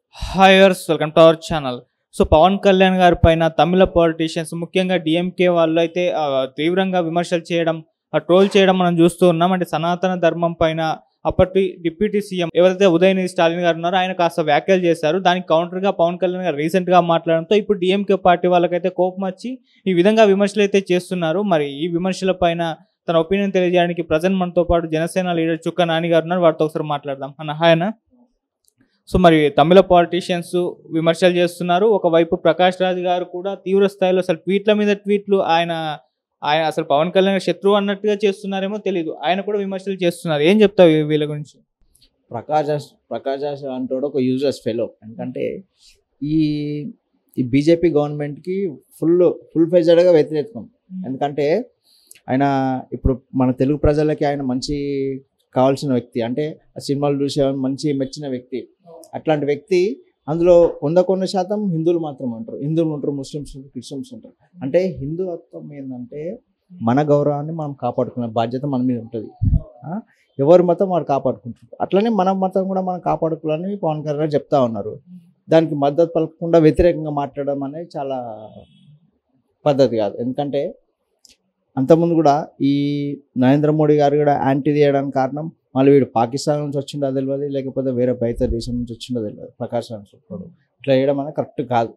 హాయర్స్ welcome to our channel so Pawan Kalyan గారి పైన తమిళ politicians ముఖ్యంగా డిఎంకే వాళ్ళు అయితే ఆ, తీవ్రంగా విమర్శలు చేయడం ట్రోల్ చేయడం మనం చూస్తూ ఉన్నాం అంటే సనాతన ధర్మం పైన అప్పటి డిప్యూటీ సీఎం ఎవరైతే ఉదయనిధి స్టాలిన్ గారు ఉన్నారో ఆయన కాస్త వ్యాఖ్యలు చేశారు దానికి కౌంటర్గా పవన్ కళ్యాణ్ గారు రీసెంట్గా మాట్లాడడంతో ఇప్పుడు డిఎంకే పార్టీ వాళ్ళకైతే కోపం వచ్చి ఈ విధంగా విమర్శలు అయితే చేస్తున్నారు మరి ఈ విమర్శల పైన తన ఒపీనియన్ తెలియజేయడానికి ప్రజెంట్ మనతో పాటు జనసేన లీడర్ చుక్క నాని గారు ఉన్నారు వారితో ఒకసారి మాట్లాడదాం అన్న హాయ్ అన్న సో మరి తమిళ పాలిటీషియన్స్ విమర్శలు చేస్తున్నారు ఒకవైపు ప్రకాష్ రాజ్ గారు కూడా తీవ్ర స్థాయిలో అసలు ట్వీట్ల మీద ట్వీట్లు ఆయన ఆయన అసలు పవన్ కళ్యాణ్ గారు శత్రువు అన్నట్టుగా చేస్తున్నారేమో తెలియదు ఆయన కూడా విమర్శలు చేస్తున్నారు ఏం చెప్తావు వీ- వీళ్ళ గురించి ప్రకాష్ ప్రకాష్ రాజ్ అంటాడు ఒక యూజర్స్ ఫెలో ఎందుకంటే ఈ ఈ బీజేపీ గవర్నమెంట్కి ఫుల్ ఫుల్ ఫెజర్డ్గా వ్యతిరేకం ఎందుకంటే ఆయన ఇప్పుడు మన తెలుగు ప్రజలకి ఆయన మంచి కావాల్సిన వ్యక్తి అంటే ఆ సినిమాలు చూసే మంచి మెచ్చిన వ్యక్తి అట్లాంటి వ్యక్తి అందులో వంద కొన్ని శాతం హిందువులు మాత్రం ఉంటారు హిందువులు ఉంటారు ముస్లిమ్స్ ఉంటారు క్రిస్టియన్స్ ఉంటారు అంటే హిందుత్వం ఏంటంటే మన గౌరవాన్ని మనం కాపాడుకునే బాధ్యత మన మీద ఉంటుంది ఆ? ఎవరి మతం వారు కాపాడుకుంటారు అట్లనే మన మతం కూడా మనం కాపాడుకోవాలని పవన్ కళ్యాణ్ గారు చెప్తా ఉన్నారు దానికి మద్దతు పలకకుండా వ్యతిరేకంగా మాట్లాడడం అనేది చాలా పద్ధతి కాదు ఎందుకంటే అంతకుముందు కూడా ఈ నరేంద్ర మోడీ గారు కూడా యాంటీ తీయడానికి కారణం మళ్ళీ వీడు పాకిస్తాన్ నుంచి వచ్చిండో తెలియదు లేకపోతే వేరే బయట దేశం నుంచి వచ్చిండో తెలియదు ప్రకాశ్ రాజ్ చెప్పాడు ఇట్లా చేయడం అనేది కరెక్ట్ కాదు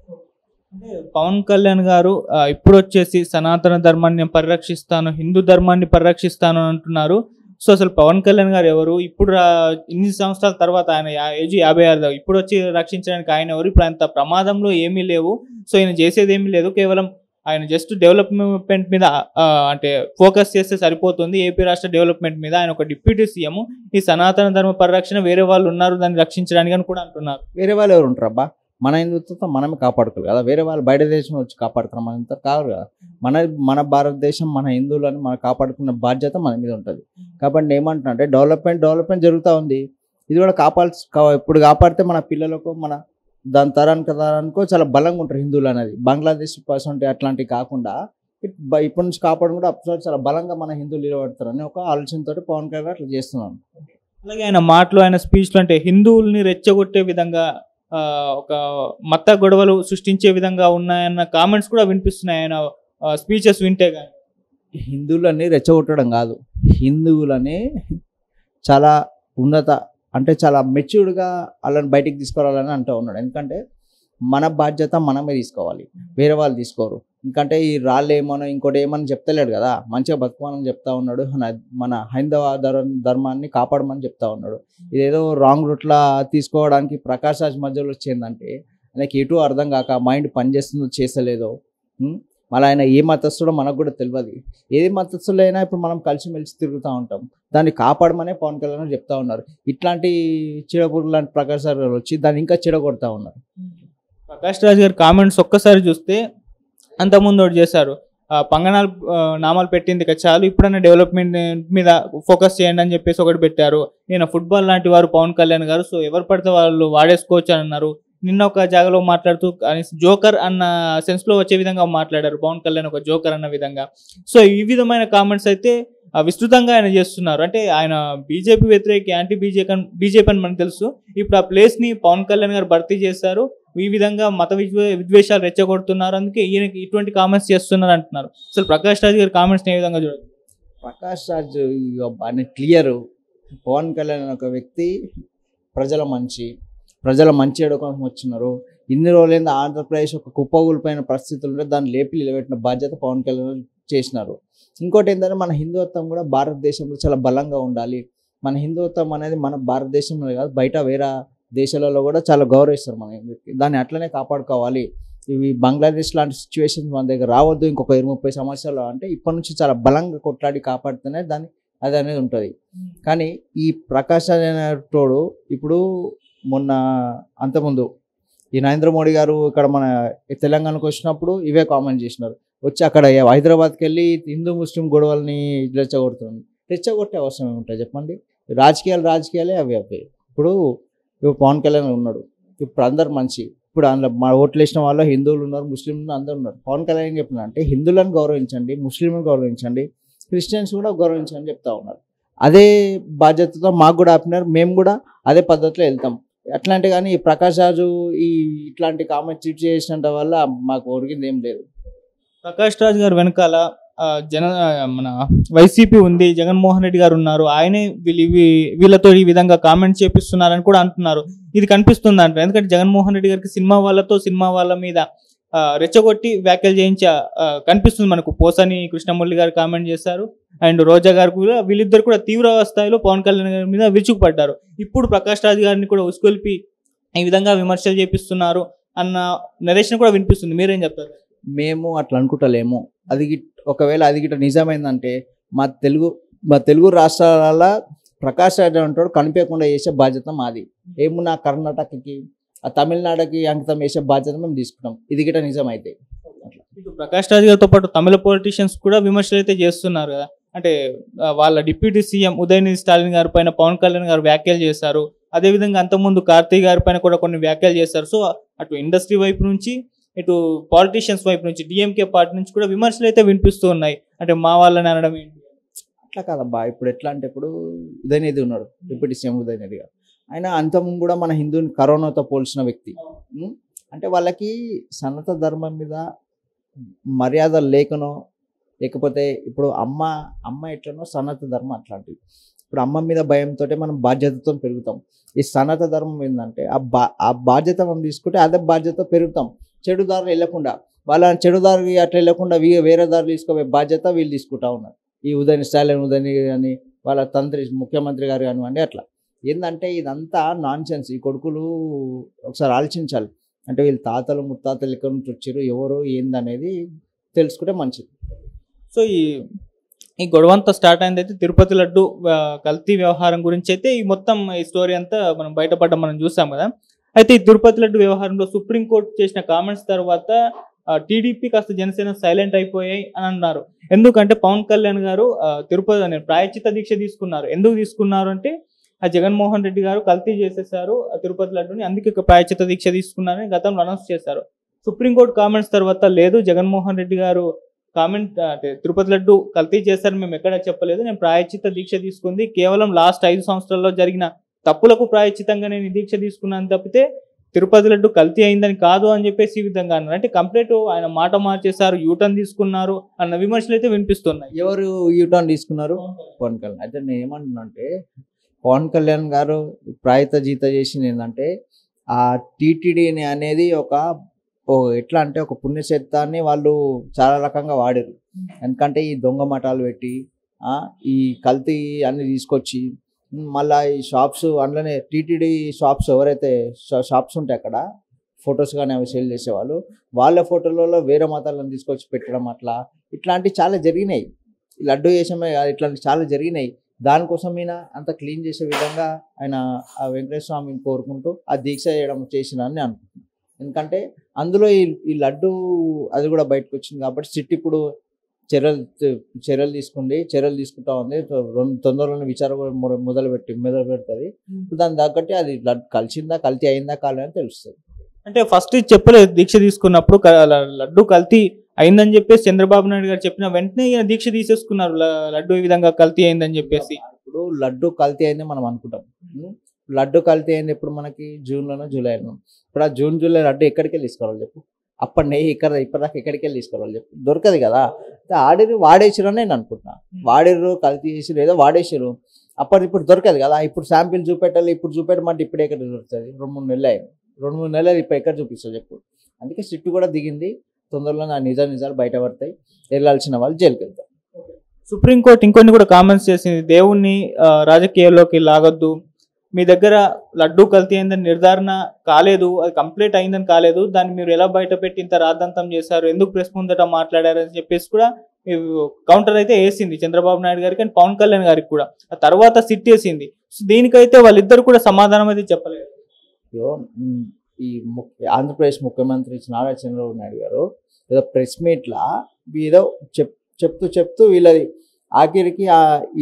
అంటే పవన్ కళ్యాణ్ గారు ఆ, ఇప్పుడు వచ్చేసి సనాతన ధర్మాన్ని నేను పరిరక్షిస్తాను హిందూ ధర్మాన్ని పరిరక్షిస్తాను అని అంటున్నారు సో అసలు పవన్ కళ్యాణ్ గారు ఎవరు ఇప్పుడు రా- ఇన్ని సంవత్సరాల తర్వాత ఆయన యా- ఏజ్ యాభై ఆరు దాకా ఇప్పుడు వచ్చి రక్షించడానికి ఆయన ఎవరు ఇప్పుడు అంత ప్రమాదంలో ఏమీ లేవు సో ఆయన చేసేది ఏమీ లేదు కేవలం ఆయన జస్ట్ డెవలప్మెంట్ మీద ఆ, అంటే ఫోకస్ చేస్తే సరిపోతుంది ఏపీ రాష్ట్ర డెవలప్మెంట్ మీద ఆయన ఒక డిప్యూటీ సీఎం ఈ సనాతన ధర్మ పరిరక్షణ వేరే వాళ్ళు ఉన్నారు దాన్ని రక్షించడానికి అని కూడా అంటున్నారు వేరే వాళ్ళు ఎవరు ఉంటారు అబ్బా మన హిందుత్వం మనమే కాపాడుకోవాలి కదా వేరే వాళ్ళు బయట దేశం వచ్చి కాపాడుతారు మన ఇంత కాదు కదా మన మన భారతదేశం మన హిందువులని మనం కాపాడుకున్న బాధ్యత మన మీద ఉంటుంది కాబట్టి నేను ఏమంటున్నా అంటే డెవలప్మెంట్ డెవలప్మెంట్ జరుగుతూ ఉంది ఇది కూడా కాపాడు ఇప్పుడు కాపాడితే మన పిల్లలకు మన దాని తరానికి తరానికో చాలా బలంగా ఉంటారు హిందువులు అనేది బంగ్లాదేశ్ పర్సెంట్ అట్లాంటివి కాకుండా ఇప్- బ- ఇప్పటి నుంచి కాపాడడం కూడా అప్పుడు చాలా బలంగా మన హిందువులు నిలబడతారు అని ఒక ఆలోచనతో పవన్ కళ్యాణ్ అట్లా చేస్తున్నాను అలాగే ఆయన మాటలు ఆయన స్పీచ్లు అంటే హిందువుల్ని రెచ్చగొట్టే విధంగా ఆ, ఒక మత గొడవలు సృష్టించే విధంగా ఉన్నాయన్న కామెంట్స్ కూడా వినిపిస్తున్నాయి ఆయన స్పీచెస్ వింటే కానీ హిందువులని రెచ్చగొట్టడం కాదు హిందువులని చాలా ఉన్నత అంటే చాలా మెచ్యూర్డ్గా వాళ్ళని బయటికి తీసుకురావాలని అంటూ ఉన్నాడు ఎందుకంటే మన బాధ్యత మనమే తీసుకోవాలి వేరే వాళ్ళు తీసుకోరు ఎందుకంటే ఈ రాళ్ళు ఏమనో ఇంకోటి ఏమని చెప్తలేడు కదా మంచిగా బతుకమని చెప్తా ఉన్నాడు మన- మన హైందవ ధర్మ ధర్మాన్ని కాపాడమని చెప్తా ఉన్నాడు ఇదేదో రాంగ్ రూట్లో తీసుకోవడానికి ప్రకాష్ రాజ్ మధ్యలో వచ్చిందంటే ఆయనకి ఎటు అర్థం కాక మైండ్ పనిచేస్తుందో చేస్తలేదో ఉం? మళ్ళీ ఆయన ఏ మతస్థుడో మనకు కూడా తెలియదు ఏది మతస్థులైనా ఇప్పుడు మనం కలిసిమెలిసి తిరుగుతూ ఉంటాం దాన్ని కాపాడమనే పవన్ కళ్యాణ్ గారు చెప్తా ఉన్నారు ఇట్లాంటి చీడపురుగు లాంటి ప్రకాష్ సార్ గారు వచ్చి దాన్ని ఇంకా చెడగొడతా ఉన్నారు ప్రకాష్ రాజ్ గారి కామెంట్స్ ఒక్కసారి చూస్తే అంతకుముందు ఒకటి చేశారు ఆ, పంగనాలు ఆ, నామాలు పెట్టింది ఇక చాలు ఇప్పుడన్నా డెవలప్మెంట్ మీద ఫోకస్ చేయండి అని చెప్పేసి ఒకటి పెట్టారు నేను ఫుట్బాల్ లాంటి వారు పవన్ కళ్యాణ్ గారు సో ఎవరు పడితే వాళ్ళు వాడేసుకోవచ్చు అని అన్నారు నిన్న ఒక జాగలో మాట్లాడుతూ జోకర్ అన్న సెన్స్ లో వచ్చే విధంగా మాట్లాడారు పవన్ కళ్యాణ్ ఒక జోకర్ అన్న విధంగా సో ఈ విధమైన కామెంట్స్ అయితే ఆ, విస్తృతంగా ఆయన చేస్తున్నారు అంటే ఆయన బీజేపీ వ్యతిరేక యాంటీ బీజేపీ బీజేపీ అని మనకు తెలుసు ఇప్పుడు ఆ ప్లేస్ ని పవన్ కళ్యాణ్ గారు భర్తీ చేశారు ఈ విధంగా మత విద్వే- విద్వేషాలు రెచ్చగొడుతున్నారు అందుకే ఈయనకి ఇటువంటి కామెంట్స్ చేస్తున్నారు అంటున్నారు అసలు ప్రకాష్ రాజ్ గారి కామెంట్స్ ఏ విధంగా చూడదు ప్రకాష్ రాజ్ అని క్లియర్ పవన్ కళ్యాణ్ అనే ఒక వ్యక్తి ప్రజల మంచి ప్రజల మంచి ఎడుకోవడం వచ్చినారు ఇన్ని రోజులైంది ఆంధ్రప్రదేశ్ ఒక కుప్పగూలిపోయిన పరిస్థితులు ఉంటే దాన్ని లేపి నిలబెట్టిన బాధ్యత పవన్ కళ్యాణ్ గారు చేసినారు ఇంకోటి ఏంటంటే మన హిందుత్వం కూడా భారతదేశంలో చాలా బలంగా ఉండాలి మన హిందుత్వం అనేది మన భారతదేశంలో కాదు బయట వేరే దేశాలలో కూడా చాలా గౌరవిస్తారు మన హిందువుకి దాన్ని అట్లనే కాపాడుకోవాలి ఇవి బంగ్లాదేశ్ లాంటి సిచ్యువేషన్స్ మన దగ్గర రావద్దు ఇంకొక ఇరవై ముప్పై సంవత్సరాలు అంటే ఇప్పటి నుంచి చాలా బలంగా కొట్లాడి కాపాడితేనే దాన్ని అది అనేది ఉంటుంది కానీ ఈ ప్రకాశ్ అనేటోడు ఇప్పుడు మొన్న అంతకుముందు ఈ నరేంద్ర మోడీ గారు ఇక్కడ మన తెలంగాణకు వచ్చినప్పుడు ఇవే కామెంట్ చేసినారు వచ్చి అక్కడ హైదరాబాద్కి వెళ్ళి హిందూ ముస్లిం గొడవల్ని రెచ్చగొడుతుంది రెచ్చగొట్టే అవసరం ఏముంటుంది చెప్పండి రాజకీయాలు రాజకీయాలే అవి అవి ఇప్పుడు ఇప్పుడు పవన్ కళ్యాణ్ ఉన్నాడు ఇప్పుడు అందరు మంచి ఇప్పుడు అందులో మా ఓట్లు వేసిన వాళ్ళు హిందువులు ఉన్నారు ముస్లింలు ఉన్నారు, అందరూ ఉన్నారు పవన్ కళ్యాణ్ ఏం చెప్తున్నా అంటే హిందువులను గౌరవించండి ముస్లింలను గౌరవించండి క్రిస్టియన్స్ కూడా గౌరవించండి చెప్తా ఉన్నారు అదే బాధ్యతతో మాకు కూడా ఆపినారు మేము కూడా అదే పద్ధతిలో వెళ్తాం అట్లాంటి కానీ ఈ ప్రకాష్ రాజు ఈ ఇట్లాంటి కామెంట్ ట్వీట్ చేసినంత వల్ల మాకు ఒరిగింది ఏం లేదు ప్రకాష్ రాజ్ గారు వెనకాల ఆ, జన ఆ, మన వైసీపీ ఉంది జగన్మోహన్ రెడ్డి గారు ఉన్నారు ఆయనే వీళ్ళు ఇవి- వీళ్ళతో ఈ విధంగా కామెంట్ చేపిస్తున్నారని కూడా అంటున్నారు ఇది కనిపిస్తుంది అంటారు ఎందుకంటే జగన్మోహన్ రెడ్డి గారికి సినిమా వాళ్ళతో సినిమా వాళ్ళ మీద ఆ, రెచ్చగొట్టి వ్యాఖ్యలు చేయించే ఆ, కనిపిస్తుంది మనకు పోసాని కృష్ణమురళి గారు కామెంట్ చేశారు అండ్ రోజా గారు కూడా వీళ్ళిద్దరు కూడా తీవ్ర స్థాయిలో పవన్ కళ్యాణ్ గారి మీద విరుచుకుపడ్డారు ఇప్పుడు ప్రకాష్ రాజ్ గారిని కూడా ఉసుకొల్పి ఈ విధంగా విమర్శలు చేపిస్తున్నారు అన్న నరేషన్ కూడా వినిపిస్తుంది మీరేం చెప్తారు మేము అట్లా అనుకుంటలేము అది గిట్- ఒకవేళ అది గిట్ట నిజమైందంటే మా తెలుగు మా తెలుగు రాష్ట్రాల ప్రకాష్ రాజ్ అంటాడు కనిపించకుండా చేసే బాధ్యత మాది ఏమున్నా కర్ణాటకకి ఆ తమిళనాడుకి అంకితం చేసే బాధ్యత మేము తీసుకుంటాం ఇది గిట్ట నిజమైతే ఇటు ప్రకాష్ రాజ్ గారితో పాటు తమిళ పొలిటీషియన్స్ కూడా విమర్శలు అయితే చేస్తున్నారు కదా అంటే ఆ, వాళ్ళ డిప్యూటీ సీఎం ఉదయనిధి స్టాలిన్ గారి పైన పవన్ కళ్యాణ్ గారు వ్యాఖ్యలు చేశారు అదేవిధంగా అంతకుముందు కార్తీక్ గారి పైన కూడా కొన్ని వ్యాఖ్యలు చేశారు సో అటు ఇండస్ట్రీ వైపు నుంచి ఇటు పాలిటీషియన్స్ వైపు నుంచి డిఎంకే పార్టీ నుంచి కూడా విమర్శలు అయితే వినిపిస్తూ ఉన్నాయి అంటే మా వాళ్ళని అనడం ఏంటి అట్లా కాదబ్బా ఇప్పుడు ఎట్లా అంటే ఇప్పుడు ఉదయనిధి ఉన్నాడు డిప్యూటీ సీఎం ఉదయనిధి గారు ఆయన అంతకుముందు కూడా మన హిందువుని కరోనాతో పోల్చిన వ్యక్తి ఉం? అంటే వాళ్ళకి సనాతన ధర్మం మీద మర్యాద లేకనో లేకపోతే ఇప్పుడు అమ్మ అమ్మ ఎట్లనో సనాతన ధర్మం అట్లాంటివి ఇప్పుడు అమ్మ మీద భయంతో మనం బాధ్యతతో పెరుగుతాం ఈ సనాతన ధర్మం ఏంటంటే ఆ బా ఆ బాధ్యత మనం తీసుకుంటే అదే బాధ్యత పెరుగుతాం చెడు దారులు వెళ్ళకుండా వాళ్ళ చెడు దారి అట్లా వెళ్ళకుండా వీ- వేరే దారి తీసుకోవే బాధ్యత వీళ్ళు తీసుకుంటా ఉన్నారు ఈ ఉదయని స్టాలిన్ ఉదయని కానీ వాళ్ళ తండ్రి ముఖ్యమంత్రి గారు కానివ్వండి అట్లా ఏంటంటే ఇదంతా నాన్ సెన్స్ ఈ కొడుకులు ఒకసారి ఆలోచించాలి అంటే వీళ్ళ తాతలు ముత్తాతలు ఎక్కడి నుంచి వచ్చారు ఎవరు ఏందనేది తెలుసుకుంటే మంచిది సో ఈ ఈ గొడవ అంతా స్టార్ట్ అయింది అయితే తిరుపతి లడ్డు ఆ, కల్తీ వ్యవహారం గురించి అయితే ఈ మొత్తం ఈ స్టోరీ అంతా మనం బయటపడడం మనం చూసాం కదా అయితే ఈ తిరుపతి లడ్డు వ్యవహారంలో సుప్రీంకోర్టు చేసిన కామెంట్స్ తర్వాత టీడీపీ కాస్త జనసేన సైలెంట్ అయిపోయాయి అని అన్నారు ఎందుకంటే పవన్ కళ్యాణ్ గారు ఆ, తిరుపతి అనే ప్రాయచిత దీక్ష తీసుకున్నారు ఎందుకు తీసుకున్నారు అంటే ఆ జగన్మోహన్ రెడ్డి గారు కల్తీ చేసేసారు ఆ తిరుపతి లడ్డుని అందుకే ఒక ప్రాయచిత దీక్ష తీసుకున్నారని గతంలో అనౌన్స్ చేశారు సుప్రీంకోర్టు కామెంట్స్ తర్వాత లేదు జగన్మోహన్ రెడ్డి గారు కామెంట్ అంటే తిరుపతి లడ్డు కల్తీ చేశారని మేము ఎక్కడ చెప్పలేదు నేను ప్రాయచిత దీక్ష తీసుకుంది కేవలం లాస్ట్ ఐదు సంవత్సరాల్లో జరిగిన తప్పులకు ప్రాయచితంగా నేను ఈ దీక్ష తీసుకున్నాను తప్పితే తిరుపతి లడ్డు కల్తీ అయిందని కాదు అని చెప్పేసి ఈ విధంగా అన్నారు అంటే కంప్లీట్ ఆయన మాట మార్చేశారు యూటర్న్ తీసుకున్నారు అన్న విమర్శలు అయితే వినిపిస్తున్నాయి ఎవరు యూటర్న్ తీసుకున్నారు పవన్ కళ్యాణ్ అయితే నేను ఏమంటున్నా అంటే పవన్ కళ్యాణ్ గారు ప్రాయత జీత చేసింది ఏంటంటే ఆ టీటీడీని అనేది ఒక ఓ ఎట్లా అంటే ఒక పుణ్యక్షేత్రాన్ని వాళ్ళు చాలా రకంగా వాడారు ఎందుకంటే ఈ దొంగ మఠాలు పెట్టి ఆ, ఈ కల్తీ అన్ని తీసుకొచ్చి ఉమ్, మళ్ళా ఈ షాప్స్ అందులోనే టీటీడీ షాప్స్ ఎవరైతే షా- షాప్స్ ఉంటాయి అక్కడ ఫొటోస్ కానీ అవి సేల్ చేసేవాళ్ళు వాళ్ళ ఫోటోలలో వేరే మతాలను తీసుకొచ్చి పెట్టడం అట్లా ఇట్లాంటివి చాలా జరిగినాయి ఈ లడ్డు చేసమే కాదు ఇట్లాంటివి చాలా జరిగినాయి దానికోసం ఈయన అంత క్లీన్ చేసే విధంగా ఆయన ఆ వెంకటేశ్వర స్వామిని కోరుకుంటూ ఆ దీక్ష చేయడం చేసిన అని అనుకుంటున్నాను ఎందుకంటే అందులో ఈ ఈ లడ్డు అది కూడా బయటకు వచ్చింది కాబట్టి సిట్ ఇప్పుడు చర్యలు తీ- చర్యలు తీసుకుంది చర్యలు తీసుకుంటా ఉంది రెండు తొందరలోనే విచారణ కూడా మొద- మొదలు పెట్టి మొదలు పెడుతుంది ఇప్పుడు దాని తగ్గట్టు అది లడ్డు కలిసిందా కల్తీ అయిందా కాలేదని తెలుస్తుంది అంటే ఫస్ట్ చెప్పలేదు దీక్ష తీసుకున్నప్పుడు క- ల- లడ్డు కల్తీ అయిందని చెప్పేసి చంద్రబాబు నాయుడు గారు చెప్పిన వెంటనే ఈయన దీక్ష తీసేసుకున్నారు ల- లడ్డు ఈ విధంగా కల్తీ అయిందని చెప్పేసి ఇప్పుడు లడ్డు కల్తీ అయింది మనం అనుకుంటాం ఉం? లడ్డు కల్తీ అయింది ఇప్పుడు మనకి జూన్లోనో జూలైలో ఇప్పుడు ఆ జూన్ జూలై లడ్డు ఎక్కడికి వెళ్ళి తీసుకోవాలి చెప్పు అప్పటి నెయ్యి ఇక్కడ ఇప్పటిదాకా ఎక్కడికి వెళ్ళి తీసుకోవాలి చెప్పు దొరకదు కదా ఆడిరు వాడేసిరు అని నేను అనుకుంటున్నా వాడిర్రు కల్తీ చేసిరు ఏదో వాడేసిరు అప్పటి ఇప్పుడు దొరకదు కదా ఇప్పుడు శాంపిల్ చూపెట్టాలి ఇప్పుడు చూపెట్టమంటే ఇప్పుడు ఎక్కడ దొరుకుతుంది రెండు మూడు నెలలు అయింది రెండు మూడు నెలలు ఇప్పుడు ఎక్కడ చూపిస్తావు చెప్పు అందుకే సిట్టు కూడా దిగింది తొందరలో నా నిజ నిజాలు బయటపడతాయి వెళ్ళాల్సిన వాళ్ళు జైలుకి వెళ్తారు సుప్రీంకోర్టు ఇంకొన్ని కూడా కామెంట్స్ చేసింది దేవుణ్ణి ఆ, రాజకీయాల్లోకి లాగొద్దు మీ దగ్గర లడ్డు కల్తీ అయిందని నిర్ధారణ కాలేదు అది కంప్లీట్ అయిందని కాలేదు దాన్ని మీరు ఎలా బయట పెట్టి ఇంత రాద్ధాంతం చేశారు ఎందుకు ప్రెస్ ముందట మాట్లాడారు అని చెప్పేసి కూడా కౌంటర్ అయితే వేసింది చంద్రబాబు నాయుడు గారికి అండ్ పవన్ కళ్యాణ్ గారికి కూడా ఆ తర్వాత సిట్ వేసింది సో దీనికైతే వాళ్ళిద్దరు కూడా సమాధానం అయితే చెప్పలేదు ఇగో, మ్, ఈ ముఖ్య ఆంధ్రప్రదేశ్ ముఖ్యమంత్రి నారా చంద్రబాబు నాయుడు గారు ఏదో ప్రెస్ మీట్లా ఏదో చెప్ చెప్తూ చెప్తూ వీళ్ళది ఆఖరికి ఆ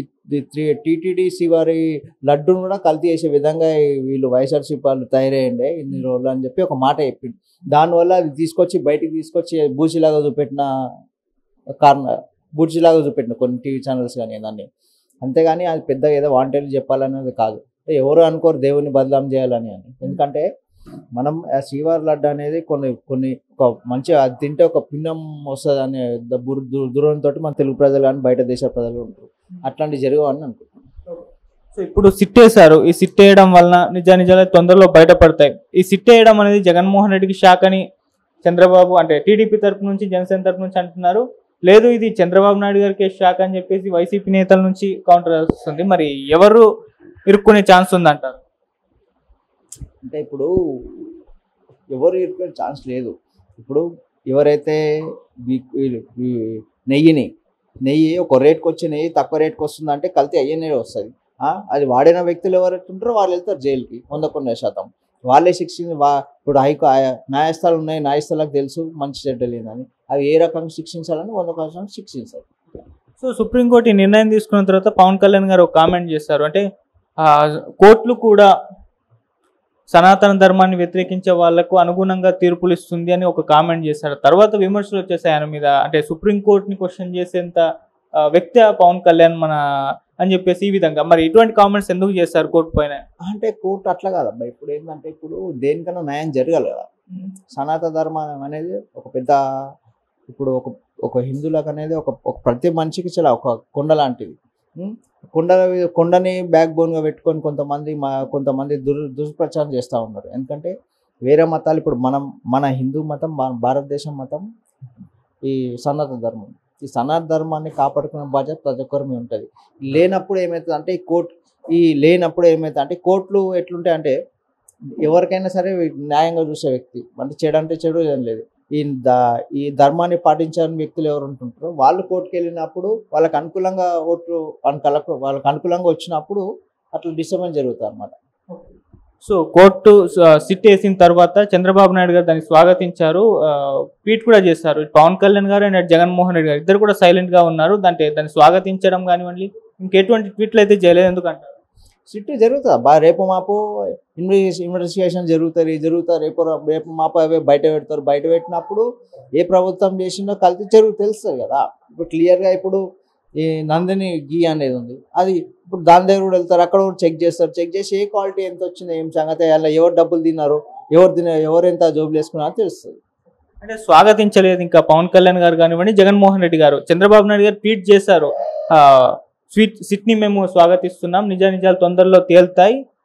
టీటీడీసీ వారి లడ్డూను కూడా కల్తీ చేసే విధంగా ఈ వీళ్ళు వైఎస్ఆర్సీపీ వాళ్ళు తయారయ్యండి ఇన్ని రోజులు అని చెప్పి ఒక మాట చెప్పింది దానివల్ల అది తీసుకొచ్చి బయటికి తీసుకొచ్చి బూచిలాగా చూపెట్టిన కారణ బూచిలాగా చూపెట్టిన కొన్ని టీవీ ఛానల్స్ కానీ దాన్ని అంతేగాని అది పెద్దగా ఏదో వాంటెడ్ చెప్పాలనేది కాదు ఎవరు అనుకోరు దేవుని బదలాం చేయాలని అని ఎందుకంటే మనం ఆ శ్రీవారి లడ్డు అనేది కొన్ని కొన్ని ఒక మంచి అది తింటే ఒక పిండం వస్తుంది అనే ద- బుర్- దు- దూరంతో మన తెలుగు ప్రజలు కానీ బయట దేశ ప్రజలు ఉంటారు అట్లాంటివి జరగవని అనుకుంటున్నాను సో ఇప్పుడు సిట్ వేశారు ఈ సిట్ వేయడం వలన నిజ నిజాలు తొందరలో బయటపడతాయి ఈ సిట్ వేయడం అనేది జగన్మోహన్ రెడ్డికి షాక్ అని చంద్రబాబు అంటే టీడీపీ తరపు నుంచి జనసేన తరపు నుంచి అంటున్నారు లేదు ఇది చంద్రబాబు నాయుడు గారికి షాక్ అని చెప్పేసి వైసీపీ నేతల నుంచి కౌంటర్ వస్తుంది మరి ఎవరు ఇరుక్కునే ఛాన్స్ ఉందంటారు అంటే ఇప్పుడు ఎవరు ఇరుకునే ఛాన్స్ లేదు ఇప్పుడు ఎవరైతే మీకు ఈ- ఈ నెయ్యిని నెయ్యి ఒక రేట్కి వచ్చే నెయ్యి తక్కువ రేట్కి వస్తుంది అంటే కల్తీ అయ్యే నెయ్యి వస్తుంది ఆ, అది వాడిన వ్యక్తులు ఎవరైతే ఉంటారో వాళ్ళు వెళ్తారు జైలుకి వంద కొన్ని శాతం వాళ్ళే శిక్ష వా ఇప్పుడు హైకో ఆ- న్యాయస్థానాలు ఉన్నాయి న్యాయస్థానాలకు తెలుసు మంచి చెడ్డ లేదని అవి ఏ రకంగా శిక్షించాలని వంద శాతం శిక్షించాలి సో సుప్రీంకోర్టు ఈ నిర్ణయం తీసుకున్న తర్వాత పవన్ కళ్యాణ్ గారు ఒక కామెంట్ చేశారు అంటే ఆ, కోర్టులు కూడా సనాతన ధర్మాన్ని వ్యతిరేకించే వాళ్లకు అనుగుణంగా తీర్పులు ఇస్తుంది అని ఒక కామెంట్ చేశారు తర్వాత విమర్శలు వచ్చేసాయి ఆయన మీద అంటే సుప్రీంకోర్టుని క్వశ్చన్ చేసేంత ఆ, వ్యక్తి ఆ పవన్ కళ్యాణ్ మన అని చెప్పేసి ఈ విధంగా మరి ఇటువంటి కామెంట్స్ ఎందుకు చేశారు కోర్టు పైన అంటే కోర్టు అట్లా కాదబ్బా ఇప్పుడు ఏంటంటే ఇప్పుడు దేనికన్నా న్యాయం జరగాలి కదా సనాతన ధర్మం అనేది ఒక పెద్ద ఇప్పుడు ఒక ఒక హిందువులకు అనేది ఒక ఒక ప్రతి మనిషికి చాలా ఒక కొండ లాంటిది ఉం? కొండ కొండని బ్యాక్ బోన్గా పెట్టుకొని కొంతమంది మా కొంతమంది దుర్ దుష్ప్రచారం చేస్తూ ఉన్నారు ఎందుకంటే వేరే మతాలు ఇప్పుడు మనం మన హిందూ మతం మన భారతదేశం మతం ఈ సనాతన ధర్మం ఈ సనాతన ధర్మాన్ని కాపాడుకునే బాధ్యత ప్రతి ఒక్కరి మీద ఉంటుంది లేనప్పుడు ఏమవుతుంది అంటే ఈ కోర్టు ఈ లేనప్పుడు ఏమవుతుంది అంటే కోర్టులు ఎట్లుంటాయి అంటే ఎవరికైనా సరే న్యాయంగా చూసే వ్యక్తి అంటే చెడు అంటే చెడు ఏం లేదు ఈ ద ఈ ధర్మాన్ని పాటించని వ్యక్తులు ఎవరు ఉంటుంటారో వాళ్ళు కోర్టుకు వెళ్ళినప్పుడు వాళ్ళకి అనుకూలంగా ఓట్లు వాళ్ళకి వాళ్ళకి అనుకూలంగా వచ్చినప్పుడు అట్లా డిస్టర్బెన్స్ జరుగుతుంది అనమాట సో కోర్టు సిట్ వేసిన తర్వాత చంద్రబాబు నాయుడు గారు దాన్ని స్వాగతించారు ఆ, ట్వీట్ కూడా చేశారు ఇటు పవన్ కళ్యాణ్ గారు అండ్ అటు జగన్మోహన్ రెడ్డి గారు ఇద్దరు కూడా సైలెంట్ గా ఉన్నారు దాంట్లో దాన్ని స్వాగతించడం కానివ్వండి ఇంకెటువంటి ట్వీట్లు అయితే చేయలేదు ఎందుకంటారు సిట్టు జరుగుతుంది బా రేపు మాపు ఇన్వెస్టి ఇన్వెస్టిగేషన్ జరుగుతుంది జరుగుతారు రేపు రేపు మాపు అవే బయట పెడతారు బయట పెట్టినప్పుడు ఏ ప్రభుత్వం చేసిందో కలిసి జరుగు తెలుస్తుంది కదా ఇప్పుడు క్లియర్గా ఇప్పుడు ఈ నందిని గీ అనేది ఉంది అది ఇప్పుడు దాని దగ్గర కూడా వెళ్తారు అక్కడ కూడా చెక్ చేస్తారు చెక్ చేసి ఏ క్వాలిటీ ఎంత వచ్చింది ఏం సంగతి అలా ఎవరు డబ్బులు తిన్నారు ఎవరు తిన ఎవరు ఎంత జోబులు వేసుకున్నారో తెలుస్తుంది అంటే స్వాగతించలేదు ఇంకా పవన్ కళ్యాణ్ గారు కానివ్వండి జగన్మోహన్ రెడ్డి గారు చంద్రబాబు నాయుడు గారు ట్వీట్ చేశారు ఆ, స్వీట్ సిట్ని మేము స్వాగతిస్తున్నాం నిజ నిజాలు తొందరలో తేలుతాయి